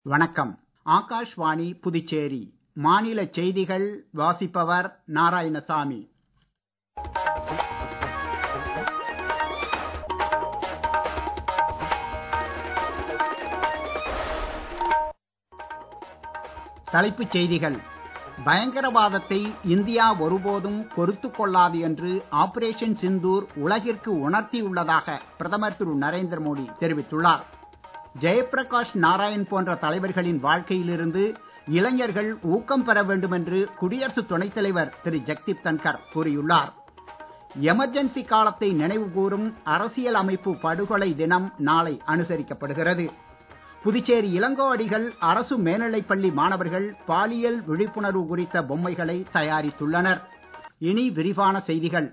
வணக்கம் ஆகாஷ்வாணி புதுச்சேரி மாநிலச் செய்திகள் வாசிப்பவர் நாராயணசாமி தலைப்புச் செய்திகள் பயங்கரவாதத்தை இந்தியா ஒருபோதும் பொறுத்துக் கொள்ளாது என்று ஆபரேஷன் சிந்தூர் உலகிற்கு உணர்த்தியுள்ளதாக பிரதமர் திரு நரேந்திர மோடி தெரிவித்துள்ளார் ஜெயப்பிரகாஷ் நாராயண் போன்ற தலைவர்களின் வாழ்க்கையிலிருந்து இளைஞர்கள் ஊக்கம் பெற வேண்டும் என்று குடியரசு துணைத் தலைவர் திரு ஜெக்தீப் தன்கர் கூறியுள்ளார் எமர்ஜென்சி காலத்தை நினைவு கூறும் அரசியல் அமைப்பு படுகொலை தினம் நாளை அனுசரிக்கப்படுகிறது புதுச்சேரி இளங்கோவடிகள் அரசு மேல்நிலைப்பள்ளி மாணவர்கள் பாலியல் விழிப்புணர்வு குறித்த பொம்மைகளை தயாரித்துள்ளனர் இனி விரிவான செய்திகள்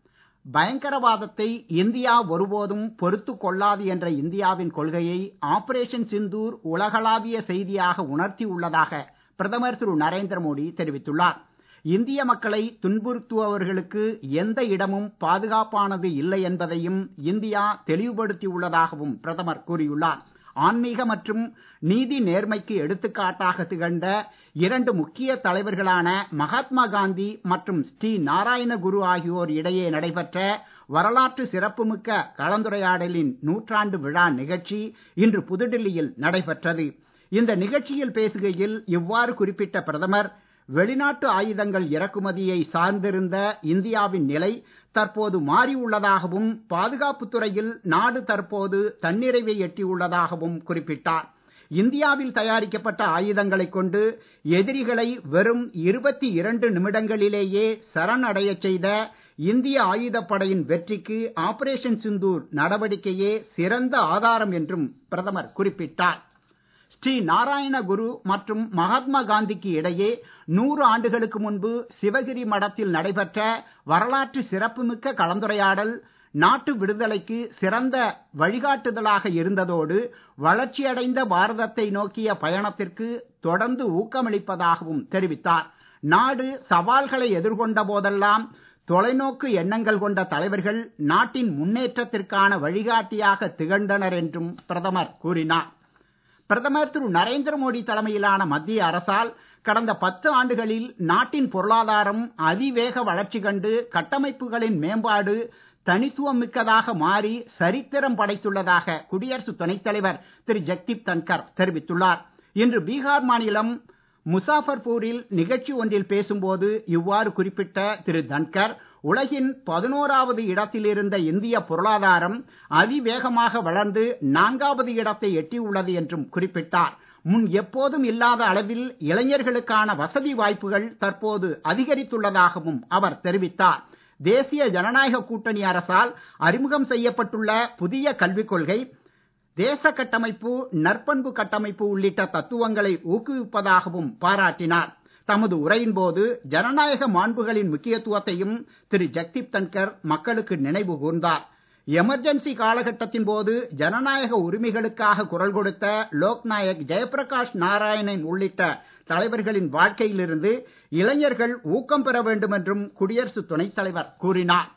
பயங்கரவாதத்தை இந்தியா ஒருபோதும் பொறுத்துக் கொள்ளாது என்ற இந்தியாவின் கொள்கையை ஆபரேஷன் சிந்தூர் உலகளாவிய செய்தியாக உணர்த்தியுள்ளதாக பிரதமர் திரு நரேந்திர மோடி தெரிவித்துள்ளார் இந்திய மக்களை துன்புறுத்துபவர்களுக்கு எந்த இடமும் பாதுகாப்பானது இல்லை என்பதையும் இந்தியா தெளிவுபடுத்தியுள்ளதாகவும் பிரதமர் கூறியுள்ளார் ஆன்மீக மற்றும் நீதி நேர்மைக்கு எடுத்துக்காட்டாக திகழ்ந்த இரண்டு முக்கிய தலைவர்களான மகாத்மா காந்தி மற்றும் ஸ்ரீ நாராயண குரு ஆகியோர் இடையே நடைபெற்ற வரலாற்று சிறப்புமிக்க கலந்துரையாடலின் நூற்றாண்டு விழா நிகழ்ச்சி இன்று புதுடில்லியில் நடைபெற்றது இந்த நிகழ்ச்சியில் பேசுகையில் இவ்வாறு குறிப்பிட்ட பிரதமர் வெளிநாட்டு ஆயுதங்கள் இறக்குமதியை சார்ந்திருந்த இந்தியாவின் நிலை தற்போது மாறி உள்ளதாகவும் பாதுகாப்புத் துறையில் நாடு தற்போது தன்னிறைவை எட்டியுள்ளதாகவும் குறிப்பிட்டார் இந்தியாவில் தயாரிக்கப்பட்ட ஆயுதங்களைக் கொண்டு எதிரிகளை வெறும் இருபத்தி இரண்டு நிமிடங்களிலேயே சரணடையச் செய்த இந்திய ஆயுதப்படையின் வெற்றிக்கு ஆபரேஷன் சிந்தூர் நடவடிக்கையே சிறந்த ஆதாரம் என்றும் பிரதமர் குறிப்பிட்டார் ஸ்ரீ நாராயண குரு மற்றும் மகாத்மா காந்திக்கு இடையே நூறு ஆண்டுகளுக்கு முன்பு சிவகிரி மடத்தில் நடைபெற்ற வரலாற்று சிறப்புமிக்க கலந்துரையாடல் நாட்டு விடுதலைக்கு சிறந்த வழிகாட்டுதலாக இருந்ததோடு வளர்ச்சியடைந்த பாரதத்தை நோக்கிய பயணத்திற்கு தொடர்ந்து ஊக்கமளிப்பதாகவும் தெரிவித்தார் நாடு சவால்களை எதிர்கொண்ட போதெல்லாம் தொலைநோக்கு எண்ணங்கள் கொண்ட தலைவர்கள் நாட்டின் முன்னேற்றத்திற்கான வழிகாட்டியாக திகழ்ந்தனர் என்றும் பிரதமர் கூறினார் பிரதமர் திரு நரேந்திர மோடி தலைமையிலான மத்திய அரசால் கடந்த பத்து ஆண்டுகளில் நாட்டின் பொருளாதாரம் அதிவேக வளர்ச்சி கண்டு கட்டமைப்புகளின் மேம்பாடு தனித்துவம் மிக்கதாக மாறி சரித்திரம் படைத்துள்ளதாக குடியரசு துணைத் தலைவர் திரு ஜெக்தீப் தன்கர் தெரிவித்துள்ளார் இன்று பீகார் மாநிலம் முசாஃபர்பூரில் நிகழ்ச்சி ஒன்றில் பேசும்போது இவ்வாறு குறிப்பிட்ட திரு தன்கர் உலகின் பதினோராவது இடத்தில் இருந்த இந்திய பொருளாதாரம் அதிவேகமாக வளர்ந்து நான்காவது இடத்தை எட்டியுள்ளது என்றும் குறிப்பிட்டார் முன் எப்போதும் இல்லாத அளவில் இளைஞர்களுக்கான வசதி வாய்ப்புகள் தற்போது அதிகரித்துள்ளதாகவும் அவர் தெரிவித்தார் தேசிய ஜனநாயக கூட்டணி அரசால் அறிமுகம் செய்யப்பட்டுள்ள புதிய கல்விக் கொள்கை தேச கட்டமைப்பு நற்பண்பு கட்டமைப்பு உள்ளிட்ட தத்துவங்களை ஊக்குவிப்பதாகவும் பாராட்டினார் தமது உரையின் போது ஜனநாயக மாண்புகளின் முக்கியத்துவத்தையும் திரு ஜெக்தீப் தன்கர் மக்களுக்கு நினைவு கூர்ந்தார் எமர்ஜென்சி காலகட்டத்தின் போது ஜனநாயக உரிமைகளுக்காக குரல் கொடுத்த லோக்நாயக் ஜெயப்பிரகாஷ் நாராயணன் உள்ளிட்ட தலைவர்களின் வாழ்க்கையிலிருந்து இளைஞர்கள் ஊக்கம் பெற வேண்டும் என்றும் குடியரசு துணைத் தலைவர் கூறினார்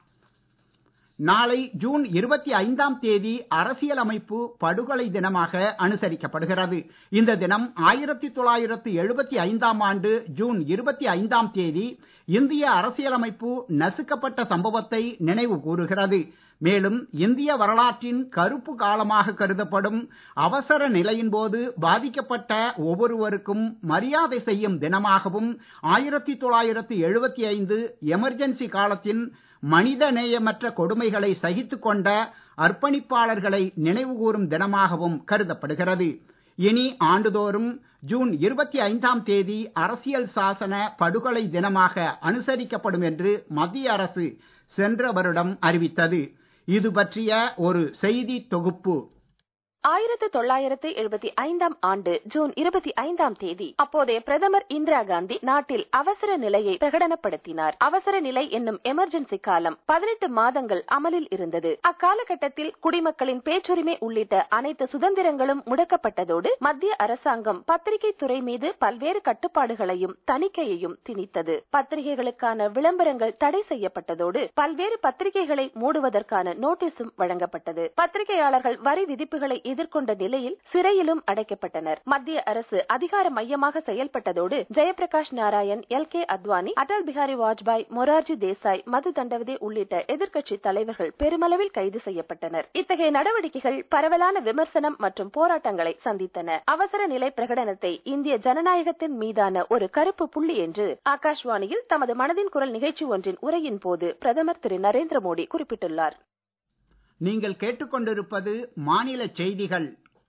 நாளை ஜூன் இருபத்தி ஐந்தாம் தேதி அரசியலமைப்பு படுகொலை தினமாக அனுசரிக்கப்படுகிறது இந்த தினம் ஆயிரத்தி தொள்ளாயிரத்து எழுபத்தி ஐந்தாம் ஆண்டு ஜூன் இருபத்தி ஐந்தாம் தேதி இந்திய அரசியலமைப்பு நசுக்கப்பட்ட சம்பவத்தை நினைவு கூறுகிறது மேலும் இந்திய வரலாற்றின் கருப்பு காலமாக கருதப்படும் அவசர நிலையின் போது பாதிக்கப்பட்ட ஒவ்வொருவருக்கும் மரியாதை செய்யும் தினமாகவும் ஆயிரத்தி தொள்ளாயிரத்து எழுபத்தி ஐந்து எமர்ஜென்சி காலத்தின் மனித நேயமற்ற கொடுமைகளை சகித்துக் கொண்ட அர்ப்பணிப்பாளர்களை நினைவுகூரும் தினமாகவும் கருதப்படுகிறது இனி ஆண்டுதோறும் ஜூன் இருபத்தி ஐந்தாம் தேதி அரசியல் சாசன படுகொலை தினமாக அனுசரிக்கப்படும் என்று மத்திய அரசு சென்ற வருடம் அறிவித்தது இது பற்றிய ஒரு செய்தி தொகுப்பு ஆயிரத்து தொள்ளாயிரத்து எழுபத்தி ஐந்தாம் ஆண்டு ஜூன் இருபத்தி ஐந்தாம் தேதி அப்போதைய பிரதமர் இந்திரா காந்தி நாட்டில் அவசர நிலையை பிரகடனப்படுத்தினார் அவசர நிலை என்னும் எமர்ஜென்சி காலம் பதினெட்டு மாதங்கள் அமலில் இருந்தது அக்காலகட்டத்தில் குடிமக்களின் பேச்சுரிமை உள்ளிட்ட அனைத்து சுதந்திரங்களும் முடக்கப்பட்டதோடு மத்திய அரசாங்கம் பத்திரிகை துறை மீது பல்வேறு கட்டுப்பாடுகளையும் தணிக்கையையும் திணித்தது பத்திரிகைகளுக்கான விளம்பரங்கள் தடை செய்யப்பட்டதோடு பல்வேறு பத்திரிகைகளை மூடுவதற்கான நோட்டீஸும் வழங்கப்பட்டது பத்திரிகையாளர்கள் வரி விதிப்புகளை எதிர்கொண்ட நிலையில் சிறையிலும் அடைக்கப்பட்டனர் மத்திய அரசு அதிகார மையமாக செயல்பட்டதோடு ஜெயபிரகாஷ் நாராயண் எல் கே அத்வானி அடல் பிஹாரி வாஜ்பாய் மொரார்ஜி தேசாய் மது தண்டவதே உள்ளிட்ட எதிர்க்கட்சி தலைவர்கள் பெருமளவில் கைது செய்யப்பட்டனர் இத்தகைய நடவடிக்கைகள் பரவலான விமர்சனம் மற்றும் போராட்டங்களை சந்தித்தன அவசர நிலை பிரகடனத்தை இந்திய ஜனநாயகத்தின் மீதான ஒரு கருப்பு புள்ளி என்று ஆகாஷ்வாணியில் தமது மனதின் குரல் நிகழ்ச்சி ஒன்றின் உரையின் போது பிரதமர் திரு நரேந்திர மோடி குறிப்பிட்டுள்ளார் நீங்கள் கேட்டுக்கொண்டிருப்பது மாநில செய்திகள்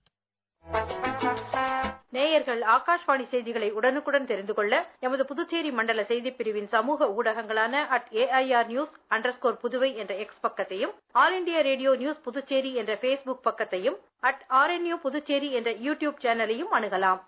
நேயர்கள் ஆகாஷ்வாணி செய்திகளை உடனுக்குடன் தெரிந்து கொள்ள எமது புதுச்சேரி மண்டல செய்திப் பிரிவின் சமூக ஊடகங்களான at AIR news underscore Puduvai என்ற எக்ஸ் பக்கத்தையும் all India radio news Puducherry என்ற பேஸ்புக் பக்கத்தையும் அட் ஆர்என்யூ புதுச்சேரி என்ற யூடியூப் சேனலையும் அணுகலாம்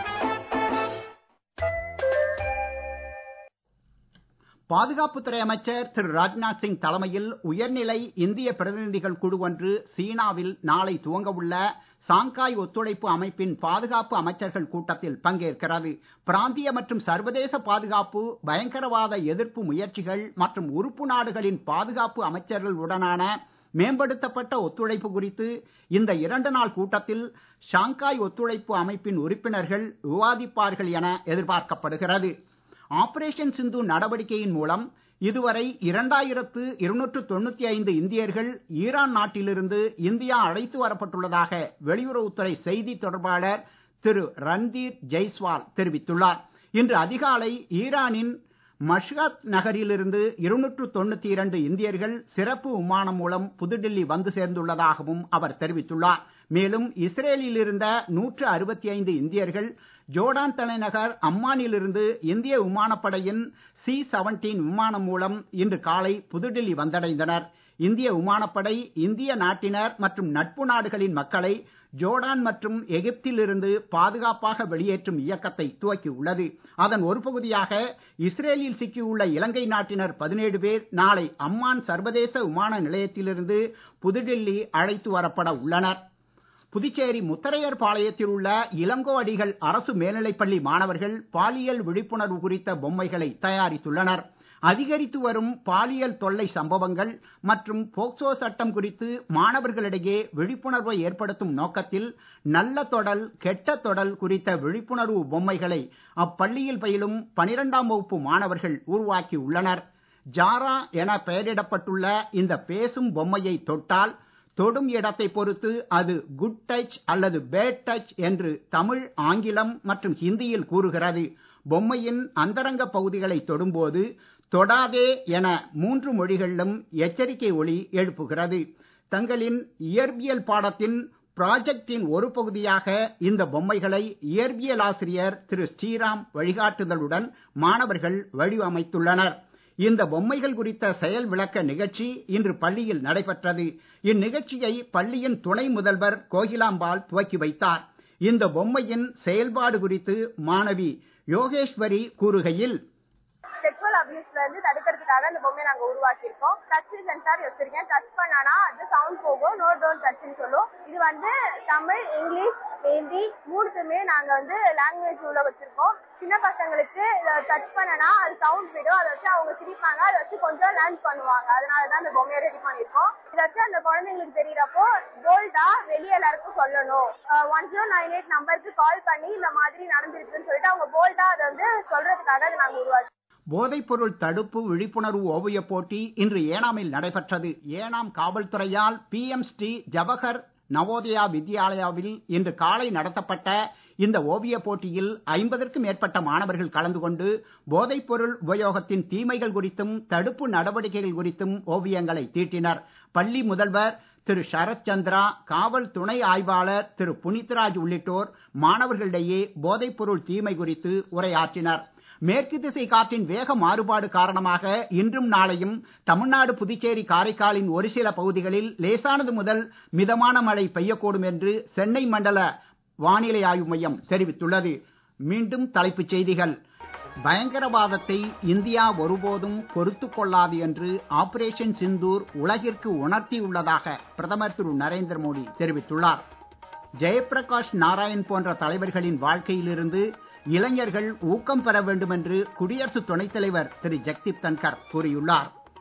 பாதுகாப்புத்துறை அமைச்சர் திரு ராஜ்நாத் சிங் தலைமையில் உயர்நிலை இந்திய பிரதிநிதிகள் குழு ஒன்று சீனாவில் நாளை துவங்கவுள்ள சாங்காய் ஒத்துழைப்பு அமைப்பின் பாதுகாப்பு அமைச்சர்கள் கூட்டத்தில் பங்கேற்கிறது பிராந்திய மற்றும் சர்வதேச பாதுகாப்பு பயங்கரவாத எதிர்ப்பு முயற்சிகள் மற்றும் உறுப்பு நாடுகளின் பாதுகாப்பு அமைச்சர்களுடனான மேம்படுத்தப்பட்ட ஒத்துழைப்பு குறித்து இந்த இரண்டு நாள் கூட்டத்தில் ஷாங்காய் ஒத்துழைப்பு அமைப்பின் உறுப்பினர்கள் விவாதிப்பார்கள் என எதிர்பார்க்கப்படுகிறது ஆபரேஷன் சிந்து நடவடிக்கையின் மூலம் இதுவரை இரண்டாயிரத்து இருநூற்று தொண்ணூத்தி ஐந்து இந்தியர்கள் ஈரான் நாட்டிலிருந்து இந்தியா அழைத்து வரப்பட்டுள்ளதாக வெளியுறவுத்துறை செய்தி தொடர்பாளர் திரு ரன்தீர் ஜெய்ஸ்வால் தெரிவித்துள்ளார் இன்று அதிகாலை ஈரானின் மஷ்கத் நகரிலிருந்து இருநூற்று தொண்ணூத்தி இரண்டு இந்தியர்கள் சிறப்பு விமானம் மூலம் புதுடில்லி வந்து சேர்ந்துள்ளதாகவும் அவர் தெரிவித்துள்ளார் மேலும் இஸ்ரேலில் இருந்த நூற்று அறுபத்தி ஐந்து இந்தியர்கள் ஜோர்டான் தலைநகர் அம்மானிலிருந்து இந்திய விமானப்படையின் சி செவன்டீன் விமானம் மூலம் இன்று காலை புதுடில்லி வந்தடைந்தனர் இந்திய விமானப்படை இந்திய நாட்டினர் மற்றும் நட்பு நாடுகளின் மக்களை ஜோர்டான் மற்றும் எகிப்திலிருந்து பாதுகாப்பாக வெளியேற்றும் இயக்கத்தை துவக்கியுள்ளது அதன் ஒரு பகுதியாக இஸ்ரேலில் சிக்கியுள்ள இலங்கை நாட்டினர் பதினேழு பேர் நாளை அம்மான் சர்வதேச விமான நிலையத்திலிருந்து புதுடில்லி அழைத்து வரப்பட உள்ளனர் புதுச்சேரி முத்தரையர் பாளையத்தில் உள்ள இளங்கோ அடிகள் அரசு மேல்நிலைப்பள்ளி மாணவர்கள் பாலியல் விழிப்புணர்வு குறித்த பொம்மைகளை தயாரித்துள்ளனர் அதிகரித்து வரும் பாலியல் தொல்லை சம்பவங்கள் மற்றும் போக்சோ சட்டம் குறித்து மாணவர்களிடையே விழிப்புணர்வை ஏற்படுத்தும் நோக்கத்தில் நல்ல தொடல் கெட்ட தொடல் குறித்த விழிப்புணர்வு பொம்மைகளை அப்பள்ளியில் பயிலும் பனிரெண்டாம் வகுப்பு மாணவர்கள் உருவாக்கி உள்ளனர் ஜாரா என பெயரிடப்பட்டுள்ள இந்த பேசும் பொம்மையை தொட்டால் தொடும் இடத்தை பொறுத்து அது குட் டச் அல்லது பேட் டச் என்று தமிழ் ஆங்கிலம் மற்றும் ஹிந்தியில் கூறுகிறது பொம்மையின் அந்தரங்க பகுதிகளை தொடும்போது தொடாதே என மூன்று மொழிகளிலும் எச்சரிக்கை ஒளி எழுப்புகிறது தங்களின் இயற்பியல் பாடத்தின் ப்ராஜெக்டின் ஒரு பகுதியாக இந்த பொம்மைகளை இயற்பியல் ஆசிரியர் திரு ஸ்ரீராம் வழிகாட்டுதலுடன் மாணவர்கள் வடிவமைத்துள்ளனர் இந்த பொம்மைகள் குறித்த செயல் விளக்க நிகழ்ச்சி இன்று பள்ளியில் நடைபெற்றது இந்நிகழ்ச்சியை பள்ளியின் துணை முதல்வர் கோகிலாம்பாள் துவக்கி வைத்தார் இந்த பொம்மையின் செயல்பாடு குறித்து மாணவி யோகேஸ்வரி கூறுகையில் செக்ஷுவல் அபியூஸ்ல இருந்து தடுக்கிறதுக்காக இந்த பொம்மையை நாங்க உருவாக்கியிருக்கோம் டச் சென்சார் வச்சிருக்கேன் டச் பண்ணானா அது சவுண்ட் போகும் நோ டோன்ட் டச்னு சொல்லும் இது வந்து தமிழ் இங்கிலீஷ் ஹிந்தி மூணுத்துமே நாங்க வந்து லாங்குவேஜ் உள்ள வச்சிருக்கோம் சின்ன பசங்களுக்கு டச் பண்ணனா அது சவுண்ட் விடும் அதை வச்சு அவங்க சிரிப்பாங்க அதை வச்சு கொஞ்சம் லேர்ன் பண்ணுவாங்க அதனால தான் இந்த பொம்மையை ரெடி பண்ணியிருக்கோம் இதை வச்சு அந்த குழந்தைங்களுக்கு தெரியறப்போ போல்டா வெளியே எல்லாருக்கும் சொல்லணும் ஒன் ஜீரோ நைன் எயிட் நம்பருக்கு கால் பண்ணி இந்த மாதிரி நடந்திருக்குன்னு சொல்லிட்டு அவங்க போல்டா அதை வந்து சொல்றதுக்காக அதை நாங்க உருவாக்கி போதைப்பொருள் தடுப்பு விழிப்புணர்வு ஓவியப் போட்டி இன்று ஏனாமில் நடைபெற்றது ஏனாம் காவல்துறையால் பி எம் ஸ்ரீ ஜவஹர் நவோதயா வித்யாலயாவில் இன்று காலை நடத்தப்பட்ட இந்த ஓவியப் போட்டியில் ஐம்பதற்கும் மேற்பட்ட மாணவர்கள் கலந்து கொண்டு போதைப்பொருள் உபயோகத்தின் தீமைகள் குறித்தும் தடுப்பு நடவடிக்கைகள் குறித்தும் ஓவியங்களை தீட்டினர் பள்ளி முதல்வர் திரு சரத் சந்திரா காவல் துணை ஆய்வாளர் திரு புனித்ராஜ் உள்ளிட்டோர் மாணவர்களிடையே போதைப்பொருள் தீமை குறித்து உரையாற்றினர் மேற்கு திசை காற்றின் வேக மாறுபாடு காரணமாக இன்றும் நாளையும் தமிழ்நாடு புதுச்சேரி காரைக்காலின் ஒரு சில பகுதிகளில் லேசானது முதல் மிதமான மழை பெய்யக்கூடும் என்று சென்னை மண்டல வானிலை ஆய்வு மையம் தெரிவித்துள்ளது மீண்டும் தலைப்புச் செய்திகள் பயங்கரவாதத்தை இந்தியா ஒருபோதும் பொறுத்துக் கொள்ளாது என்று ஆபரேஷன் சிந்தூர் உலகிற்கு உணர்த்தியுள்ளதாக பிரதமர் திரு நரேந்திர மோடி தெரிவித்துள்ளார் ஜெயபிரகாஷ் நாராயண் போன்ற தலைவர்களின் வாழ்க்கையிலிருந்து இளைஞர்கள் ஊக்கம் பெற வேண்டும் என்று குடியரசு துணைத் தலைவர் திரு ஜெக்தீப் தன்கர் கூறியுள்ளார்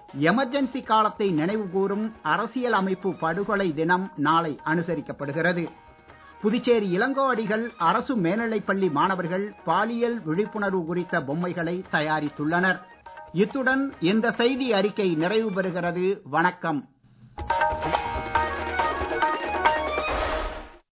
எமர்ஜென்சி காலத்தை நினைவுகூரும் அரசியல் அமைப்பு படுகொலை தினம் நாளை அனுசரிக்கப்படுகிறது புதுச்சேரி இளங்கோவடிகள் அரசு மேல்நிலைப்பள்ளி மாணவர்கள் பாலியல் விழிப்புணர்வு குறித்த பொம்மைகளை தயாரித்துள்ளனர் இத்துடன் இந்த செய்தி அறிக்கை நிறைவு பெறுகிறது வணக்கம்